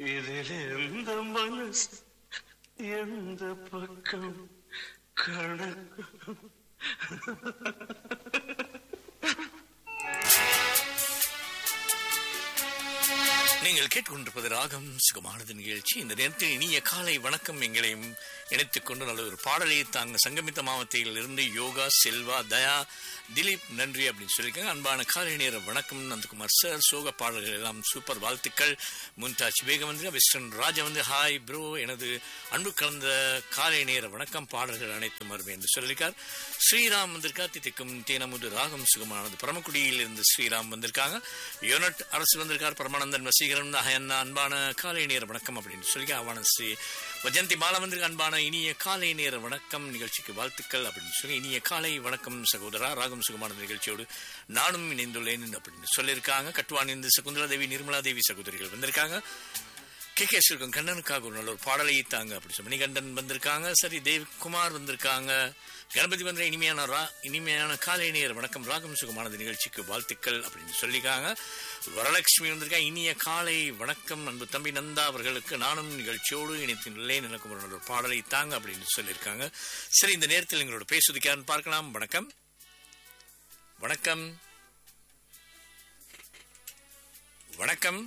இதில் எந்த மனசு எந்த பக்கம் கணக்கு நீங்கள் கேட்டுக்கொண்டிருப்பது ராகம் சுகமானது நிகழ்ச்சி இந்த நேரத்தில் இனிய காலை வணக்கம் எங்களையும் இணைத்துக் கொண்டு நல்ல ஒரு பாடலை தாங்க சங்கமித்த மாவட்டத்தில் இருந்து யோகா செல்வா தயா திலீப் நன்றி அப்படின்னு சொல்லியிருக்காங்க அன்பான காலை நேர வணக்கம் நந்தகுமார் சார் சோக பாடல்கள் எல்லாம் சூப்பர் வாழ்த்துக்கள் முன்தாஜ் பேகம் வந்து வெஸ்டர்ன் ராஜா வந்து ஹாய் ப்ரோ எனது அன்பு கலந்த காலை நேர வணக்கம் பாடல்கள் அனைத்தும் அருமை என்று சொல்லியிருக்கார் ஸ்ரீராம் வந்திருக்கார் தித்திக்கும் தேனமுது ராகம் சுகமானது பரமக்குடியில் இருந்து ஸ்ரீராம் வந்திருக்காங்க யூனிட் அரசு வந்திருக்கார் பரமானந்தன் வசீகரன் அண்ணா அன்பான காலை நேர வணக்கம் அப்படின்னு சொல்லி அவன ஸ்ரீ வஜந்தி பாலா வந்திருக்க அன்பான இனிய காலை நேர வணக்கம் நிகழ்ச்சிக்கு வாழ்த்துக்கள் அப்படின்னு சொல்லி இனிய காலை வணக்கம் சகோதரா ராகம் சுகமான நிகழ்ச்சியோடு நானும் இணைந்துள்ளேன் அப்படின்னு சொல்லியிருக்காங்க கட்டுவானிருந்து சகுந்தலா தேவி நிர்மலா தேவி சகோதரிகள் வந்திருக்காங்க கே கே சிறுக்கம் கண்ணனுக்காக ஒரு நல்ல ஒரு பாடலை தாங்க அப்படி சொல்லி மணிகண்டன் வந்திருக்காங்க சரி தேவ்குமார் வந்திருக்காங்க கணபதி வந்த இனிமையான ரா இனிமையான காலை நேர வணக்கம் ராகம் சுகமானது நிகழ்ச்சிக்கு வாழ்த்துக்கள் அப்படின்னு சொல்லியிருக்காங்க வரலட்சுமி வந்திருக்காங்க இனிய காலை வணக்கம் அன்பு தம்பி நந்தா அவர்களுக்கு நானும் நிகழ்ச்சியோடு இணைத்துள்ளேன் எனக்கு ஒரு நல்ல ஒரு பாடலை தாங்க அப்படின்னு சொல்லியிருக்காங்க சரி இந்த நேரத்தில் எங்களோட பேசுவதுக்காரன் பார்க்கலாம் வணக்கம் வணக்கம் வணக்கம்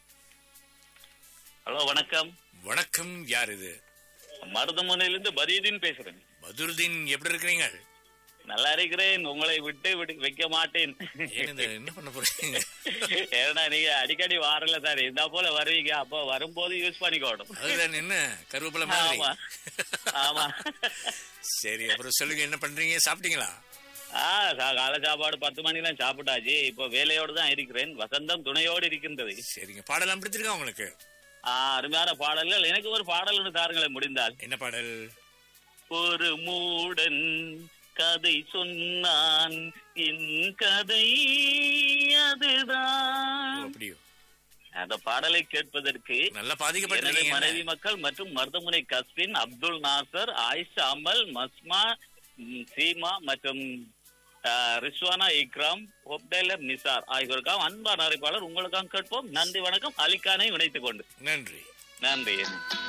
ஹலோ வணக்கம் வணக்கம் யார் இது மருதமுனையிலிருந்து பரீதின் பேசுறேன் பதுருதீன் எப்படி இருக்கிறீங்க நல்லா இருக்கிறேன் உங்களை விட்டு விட்டு வைக்க மாட்டேன் ஏன் இந்த என்ன பண்ண போறீங்க ஏன்னா நீங்க அடிக்கடி வாரல சார் இந்த போல வருவீங்க அப்போ வரும்போது யூஸ் பண்ணிக்கோடும் அதுதான் என்ன கருவேப்பிலை மாதிரி ஆமா ஆமா சரி அப்புறம் சொல்லுங்க என்ன பண்றீங்க சாப்பிட்டீங்களா ஆ சா- காலை சாப்பாடு பத்து மணிலாம் சாப்பிட்டாச்சு இப்போ வேலையோடு தான் இருக்கிறேன் வசந்தம் துணையோடு இருக்கின்றது சரிங்க பாடலாம் பிடிச்சிருக்கா உங்களுக்கு ஆ, அருமையான பாடல்கள் எனக்கு ஒரு பாடல் ஒன்று தாருங்களேன் முடிந்தால் என்ன பாடல் ஒரு மூடன் கதை சொன்னான் என் கதை ஓ, அதுதான் அப்படியோ அந்த பாடலை கேட்பதற்கு நல்லா எனது பாதிக்கப்பட்டிருக்கீங்க மனைவி மக்கள் மற்றும் மருதமுனை கஸ்பின் அப்துல் நாசர் ஆயிஷா அமல் மஸ்மா ம், சீமா மற்றும் ஆ, ரிஸ்வானா இக்ராம் ஒப்டைலர் நிசார் ஆகியோருக்காக அன்பான அறிவிப்பாளர் உங்களுக்காக கேட்போம் நன்றி வணக்கம் அலிகானை இணைத்துக் கொண்டு நன்றி நன்றி